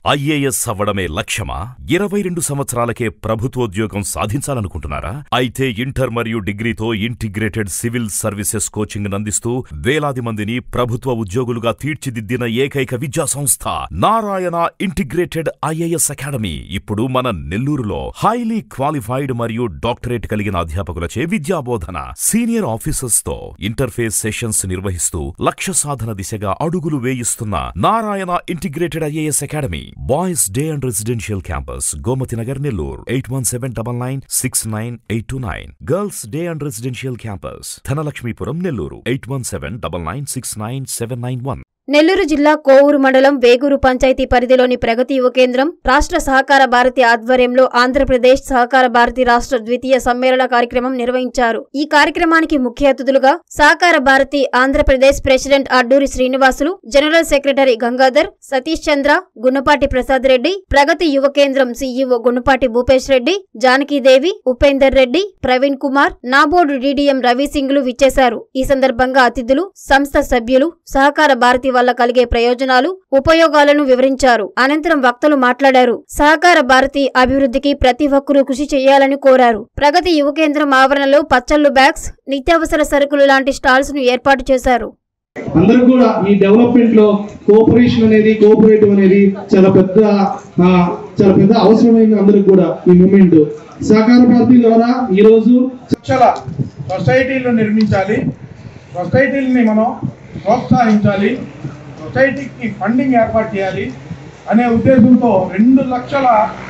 IAS అవ్వడమే లక్ష్యమా ఇరవై రెండు సంవత్సరాలకే ప్రభుత్వోద్యోగం సాధించాలనుకుంటున్నారా అయితే ఇంటర్ మరియు డిగ్రీతో ఇంటిగ్రేటెడ్ సివిల్ సర్వీసెస్ కోచింగ్ అందిస్తూ వేలాది మందిని ప్రభుత్వ ఉద్యోగులుగా తీర్చిదిద్దిన ఏకైక విద్యా సంస్థ నారాయణ ఇంటిగ్రేటెడ్ ఐఏఎస్ అకాడమీ ఇప్పుడు మన నెల్లూరులో హైలీ క్వాలిఫైడ్ మరియు డాక్టరేట్ కలిగిన అధ్యాపకులచే విద్యాబోధన సీనియర్ ఆఫీసర్స్ తో ఇంటర్ఫేస్ సెషన్స్ నిర్వహిస్తూ లక్ష్య సాధన దిశగా అడుగులు వేయిస్తున్న Narayana integrated IAS academy boys day and residential campus Gomathi Nagar Nellore eight one seven double nine six nine eight two nine girls day and residential campus Dhanalakshmipuram Nellore eight one seven double nine six nine seven nine one Nellore జిల్లా కోవూరు మండలం వేగూరు పంచాయతీ పరిధిలోని ప్రగతి యువ కేంద్రం రాష్ట్ర సహకార భారతి ఆధ్వర్యంలో ఆంధ్రప్రదేశ్ సహకార భారతి రాష్ట్ర ద్వితీయ సమ్మేళన కార్యక్రమం నిర్వహించారు ఈ కార్యక్రమానికి ముఖ్య అతిథులుగా Sahakar Bharati Andhra Pradesh president Adduri Srinivasulu general secretary Gangadhar Satish Chandra Gunnapati Prasad Reddy Pragati Yuva Kendram CEO Gunnapati Bhupesh Reddy Janakidevi Upender Reddy Praveen Kumar NABARD DDM Ravi సింగ్లు విచ్చేశారు ఈ సందర్భంగా అతిథులు సంస్థ సభ్యులు సహకార భారతి వల్ల కలిగే ప్రయోజనాలు ఉపయోగాలను వివరించారు అనంతరం వక్తలు మాట్లాడారు సహకార భారతి అభివృద్ధికి ప్రతి ఒక్కరూ కృషి చేయాలని కోరారు ప్రగతి యువ కేంద్రం ఆవరణలో పచ్చళ్ళు బ్యాగ్స్ నిత్యావసర సరుకులు లాంటి స్టాల్స్ ను ఏర్పాటు చేశారు అందరూ కూడా ఈ డెవలప్మెంట్ లో కోఆపరేషన్ అనేది కోఆపరేటివ్ అనేది చాలా పెద్ద ఆ, చాలా పెద్ద అవసరమైంది అందరికి కూడా ఈ మూమెంట్ సహకార భారతి ద్వారా ఈ రోజు లక్షల సొసైటీలు నిర్మించాలి సొసైటీలని మనం ప్రోత్సహించాలి సొసైటీకి ఫండింగ్ ఏర్పాటు చేయాలి అనే ఉద్దేశంతో రెండు లక్షల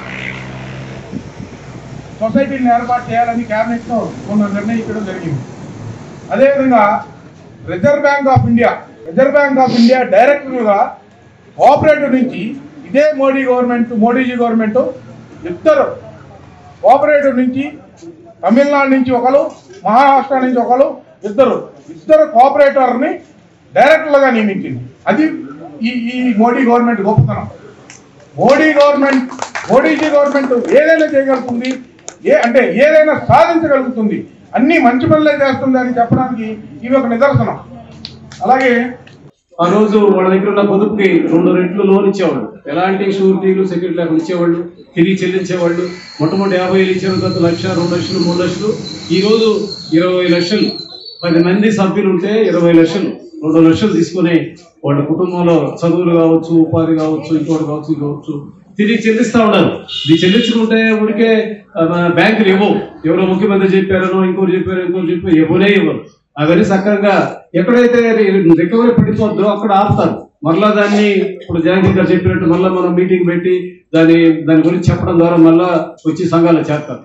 సొసైటీని ఏర్పాటు చేయాలని క్యాబినెట్లో మొన్న నిర్ణయించడం జరిగింది అదేవిధంగా reserve bank of India reserve bank of India డైరెక్టర్గా కోఆపరేటివ్ నుంచి ఇదే మోడీ గవర్నమెంట్ మోడీజీ గవర్నమెంట్ ఇద్దరు కోఆపరేటివ్ నుంచి తమిళనాడు నుంచి ఒకరు మహారాష్ట్ర నుంచి ఒకరు ఇద్దరు ఇద్దరు కోఆపరేటర్ని డైరెక్టర్లుగా నియమించింది అది ఈ ఈ మోడీ గవర్నమెంట్ గొప్పతనం మోడీ గవర్నమెంట్ మోడీజీ గవర్నమెంట్ ఏదైనా చేయగలుగుతుంది ఏ అంటే ఏదైనా సాధించగలుగుతుంది అన్ని మంచి పనులే చేస్తుంది అని చెప్పడానికి ఇవి ఒక నిదర్శనం అలాగే ఆ రోజు వాళ్ళ దగ్గర ఉన్న పొదుపుకి రెండు రెట్లు లోన్ ఇచ్చేవాళ్ళు ఎలాంటి షూరిటీలు సెక్యూరిటీ లేకుండా ఇచ్చేవాళ్ళు తిరిగి చెల్లించేవాళ్ళు మొట్టమొదటి యాభై వేలు ఇచ్చిన తర్వాత లక్ష రెండు లక్షలు మూడు లక్షలు ఈ రోజు ఇరవై లక్షలు పది మంది సభ్యులు ఉంటే ఇరవై లక్షలు రెండు లక్షలు తీసుకుని వాళ్ళ కుటుంబంలో చదువులు కావచ్చు ఉపాధి కావచ్చు ఇంకోటి కావచ్చు ఇది కావచ్చు తిరిగి చెల్లిస్తా ఉన్నారు ఇది చెల్లించుకుంటే ఊరికే ఆ, మన బ్యాంకులు ఇవ్వవు ఎవరో ముఖ్యమంత్రి చెప్పారనో ఇంకోటి చెప్పారో ఇంకోటి చెప్పారు ఇవ్వనే ఇవ్వరు అవన్నీ సక్రమంగా ఎక్కడైతే రికవరీ పడిపోద్దో అక్కడ ఆపుతారు మరలా దాన్ని ఇప్పుడు జగన్ గారు చెప్పినట్టు మళ్ళీ మనం మీటింగ్ పెట్టి దాని దాని గురించి చెప్పడం ద్వారా మళ్ళా వచ్చి సంఘాలు చేస్తారు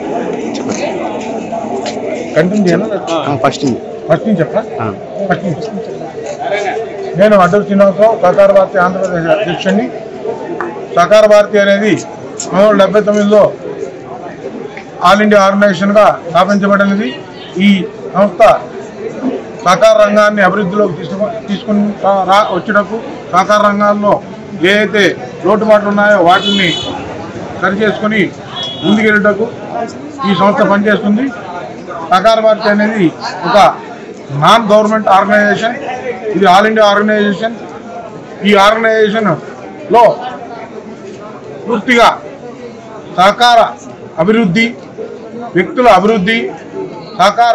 కంటిన్యూ ఫస్ట్ ఫస్ట్ నుంచి చెప్పరా ఫస్ట్ నుంచి నేను అడ్డూరు శ్రీనివాసరావు సహకార భారతి ఆంధ్రప్రదేశ్ అధ్యక్షుడిని సహకార భారతి అనేది పంతొమ్మిది వందల డెబ్బై తొమ్మిదిలో ఆల్ ఇండియా ఆర్గనైజేషన్గా స్థాపించబడినది ఈ సంస్థ సహకార రంగాన్ని అభివృద్ధిలోకి తీసుకు తీసుకుని రా వచ్చేటప్పుడు సహకార రంగాల్లో ఏ అయితే లోటుపాట్లు ఉన్నాయో వాటిని సరిచేసుకొని ముందుకెళ్ళటకు ఈ సంస్థ పనిచేస్తుంది సహకార భారతి అనేది ఒక నాన్ గవర్నమెంట్ ఆర్గనైజేషన్ ఇది ఆల్ ఇండియా ఆర్గనైజేషన్ ఈ ఆర్గనైజేషన్ లో పూర్తిగా సహకార అభివృద్ధి వ్యక్తుల అభివృద్ధి సహకార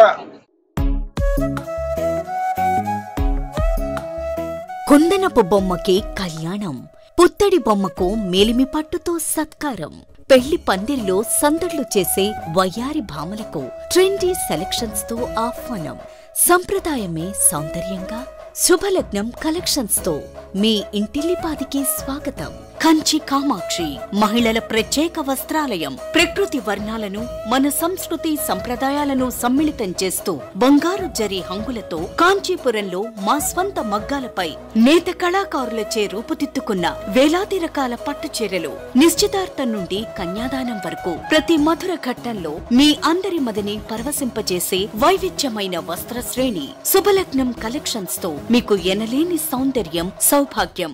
కుందనపు బొమ్మకి కళ్యాణం పుత్తడి బొమ్మకు మేలిమి పట్టుతో సత్కారం పెళ్లి పందిర్లో సందడ్లు చేసే వయ్యారి భామలకు ట్రెండీ సెలక్షన్స్ తో ఆహ్వానం సంప్రదాయమే సౌందర్యంగా శుభలగ్నం కలెక్షన్స్ తో మీ ఇంటిల్లిపాదికి స్వాగతం కంచి కామాక్షి మహిళల ప్రత్యేక వస్త్రాలయం ప్రకృతి వర్ణాలను మన సంస్కృతి సంప్రదాయాలను సమ్మిళితం చేస్తూ బంగారు జరి హంగులతో కాంచీపురంలో మా స్వంత మగ్గాలపై నేత కళాకారులచే రూపుదిద్దుకున్న వేలాది రకాల పట్టు చీరలు నిశ్చితార్థం నుండి కన్యాదానం వరకు ప్రతి మధుర ఘట్టంలో మీ అందరి మదిని పరవశింపజేసే వైవిధ్యమైన వస్త్ర శ్రేణి శుభలగ్నం కలెక్షన్స్ తో మీకు ఎనలేని సౌందర్యం సౌభాగ్యం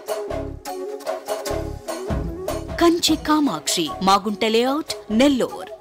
కంచి కామాక్షి మాగుంట లేఅవుట్ నెల్లూర్